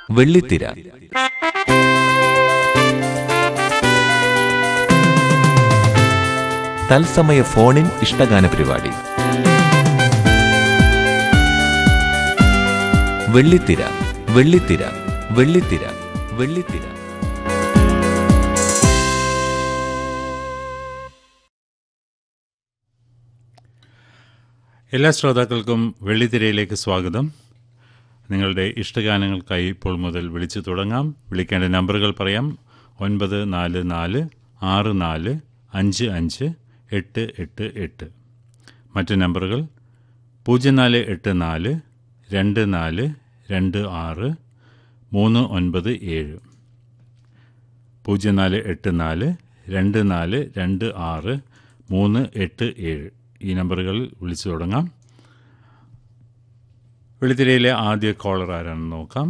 വെള്ളിത്തിര തത്സമയ ഫോണിൻ ഇഷ്ടഗാന പരിപാടി വെള്ളിത്തിര വെള്ളിത്തിര വെള്ളിത്തിര വെള്ളിത്തിര എല്ലാ ശ്രോതാക്കൾക്കും വെള്ളിത്തിരയിലേക്ക് സ്വാഗതം നിങ്ങളുടെ ഇഷ്ടഗാനങ്ങൾക്കായി ഇപ്പോൾ മുതൽ വിളിച്ചു തുടങ്ങാം വിളിക്കേണ്ട നമ്പറുകൾ പറയാം ഒൻപത് നാല് നാല് ആറ് നാല് അഞ്ച് അഞ്ച് എട്ട് എട്ട് എട്ട് മറ്റ് നമ്പറുകൾ പൂജ്യം നാല് എട്ട് നാല് രണ്ട് നാല് രണ്ട് ആറ് മൂന്ന് ഒൻപത് ഏഴ് പൂജ്യം നാല് എട്ട് നാല് രണ്ട് നാല് രണ്ട് ആറ് മൂന്ന് എട്ട് ഏഴ് ഈ നമ്പറുകളിൽ വിളിച്ചു തുടങ്ങാം വെളിത്തിരയിലെ ആദ്യ കോളർ ആരാണെന്ന് നോക്കാം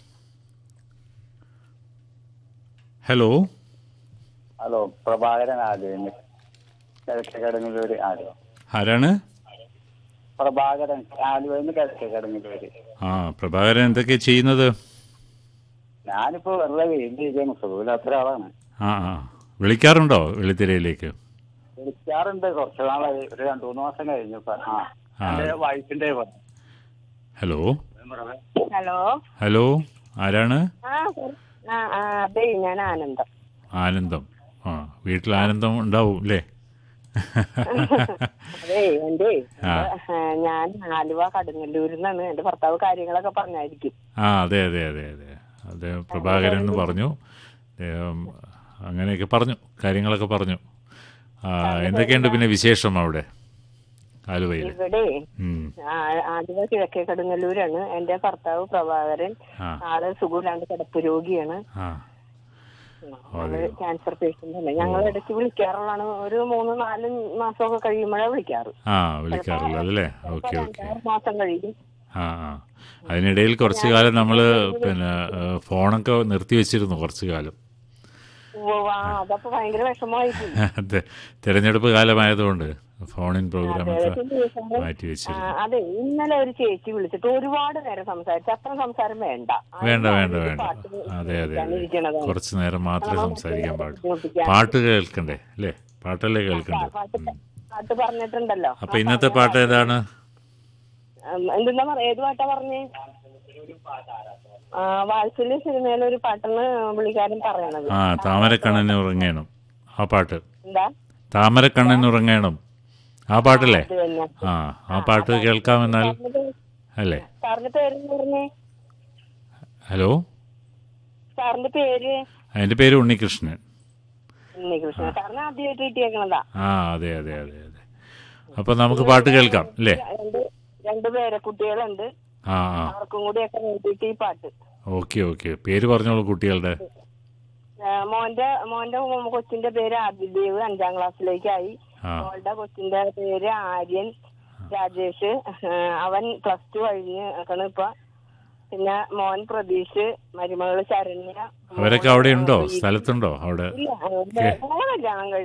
ഹലോ ഹലോ പ്രഭാകരൻ ആലുവന്ന് കിഴക്കേ കടങ്ങലൂര് ആലുവ ആരാണ് പ്രഭാകരൻ ആലുവന്ന് കിഴക്കേ കടങ്ങലൂര് ആ പ്രഭാകരൻ എന്തൊക്കെയാ ചെയ്യുന്നത് ഞാനിപ്പോ വെറുതെ വീട്ടിലിരിക്കുന്നു സുഖമില്ലാത്ത ഒരാളാണ് ആ ആ വിളിക്കാറുണ്ടോ വെളിത്തിരയിലേക്ക് വിളിക്കാറുണ്ട് കുറച്ച് നാളായി ഒരു രണ്ടു മൂന്ന് മാസം കഴിഞ്ഞു ഇപ്പൊ. ആ ആ. എന്റെ വൈഫിന്റെ ഹലോ ഹലോ ഹലോ ആരാണ് ആ ആ ആ അതെ ഞാൻ ആനന്ദം ആനന്ദം ആ വീട്ടിൽ ആനന്ദം ഉണ്ടാവും അല്ലേ അതെ എന്റെ ആ. ഞാൻ ആലുവ കടുങ്ങല്ലൂരിൽ നിന്നാണ് എന്റെ ഭർത്താവ് കാര്യങ്ങളൊക്കെ പറഞ്ഞായിരിക്കും ആ അതെ അതെ അതെ അതെ അത് പ്രഭാകരൻ എന്ന് പറഞ്ഞു അദ്ദേഹം അങ്ങനെയൊക്കെ പറഞ്ഞു കാര്യങ്ങളൊക്കെ പറഞ്ഞു ആ, എന്തൊക്കെയുണ്ട് പിന്നെ വിശേഷം അവിടെ ആലുവയിൽ ഇവിടെ ഉം. ആ- ആലുവ കിഴക്കേ കടുങ്ങല്ലൂരാണ് എന്റെ ഭർത്താവ് പ്രഭാകരൻ ആ ആള് സുഖമില്ലാണ്ട് കിടപ്പ് രോഗിയാണ് ആ ആള് ക്യാൻസർ പേഷ്യന്റ് ആണ് ഞങ്ങൾ ഇടയ്ക്ക് വിളിക്കാറുള്ളതാണ് ഒരു മൂന്ന് നാല് മാസമൊക്കെ കഴിയുമ്പോഴാണ് വിളിക്കാറ് ആ വിളിക്കാറുള്ളത് അല്ലേ ഓക്കെ ഓക്കെ ആറ് മാസം കഴിയും ആ ആ അതിനിടയിൽ കുറച്ച് കാലം നമ്മൾ പിന്നെ ഏ, ഫോണൊക്കെ നിർത്തി വെച്ചിരുന്നു കുറച്ച് കാലം ഉവ്വ് ഉവ്വ് ആ, അതപ്പോ ഭയങ്കര വിഷമമായിപ്പോയി അതെ തിരഞ്ഞെടുപ്പ് കാലമായതുകൊണ്ട് ഫോണിൻ പ്രോഗ്രാമൊക്കെ അതെ, ദിവസങ്ങൾ മാറ്റി ആ, വെച്ചിരുന്നു അതെ ഇന്നലെ ഒരു ചേച്ചി വിളിച്ചിട്ട് ഒരുപാട് നേരം സംസാരിച്ചു അത്ര സംസാരം വേണ്ട വേണ്ട ആ, വേണ്ട ഒരു വേണ്ട പാട്ട് അതെ അതെ അതെ കേൾക്കാനിരിക്കണതാണ്. കുറച്ച് നേരം മാത്രമേ സംസാരിക്കാൻ പാടുള്ളൂ ബുദ്ധിമുട്ടിക്കാൻ. പാട്ട് കേൾക്കണ്ടേ അല്ലേ പാട്ടല്ലേ കേൾക്കണ്ടേ പാട്ട് പാട്ട് പറഞ്ഞിട്ടുണ്ടല്ലോ അപ്പൊ ഇന്നത്തെ പാട്ട് ഏതാണ് ഉം, എന്തെന്നാ പറയാ ഏത് പാട്ടാ പറഞ്ഞേ ആ വാത്സല്യ സിനിമയിലെ ഒരു പാട്ടെന്ന് പുള്ളിക്കാരൻ പറയണത് ആ താമരക്കണ്ണന് ഉറങ്ങണം ആ പാട്ട് എന്താ താമരക്കണ്ണന് ഉറങ്ങണം ആ പാട്ടല്ലേ ഇത് തന്നെ ആ ആ പാട്ട് കേൾക്കാമെന്നാൽ അല്ലേ സാറിന്റെ പേര് പറഞ്ഞേ ഹലോ സാറിന്റെ പേര് അതിന്റെ പേര് ഉണ്ണികൃഷ്ണൻ ഉണ്ണികൃഷ്ണൻ സാറിന് ആദ്യമായിട്ട് കിട്ടിയേക്കണതാ ആ അതെ അതെ അതെ അതെ അപ്പൊ നമുക്ക് പാട്ട് കേൾക്കാം അല്ലേ രണ്ട് രണ്ട് പേരെ കുട്ടികളുണ്ട് ആ ആ അവർക്കും കൂടിയൊക്കെ വേണ്ടിയിട്ട് ഈ പാട്ട് ഓക്കെ ഓക്കെ പേര് പറഞ്ഞോളൂ കുട്ടികളുടെ ആ, മോന്റെ മോന്റെ കൊച്ചിന്റെ പേര് ആദിദേവ് അഞ്ചാം ക്ലാസ്സിലേക്കായി ആ മോളുടെ കൊച്ചിന്റെ പേര് ആര്യൻ രാജേഷ് ആ, അവൻ പ്ലസ് ടു കഴിഞ്ഞ് നിൽക്കണ് ഇപ്പൊ പിന്നെ മോൻ പ്രതീഷ് മരുമകള് ശരണ്യ അവരൊക്കെ അവിടെ ഉണ്ടോ സ്ഥലത്തുണ്ടോ അവിടെ ഇല്ല മോളെ കല്യാണം കഴിഞ്ഞു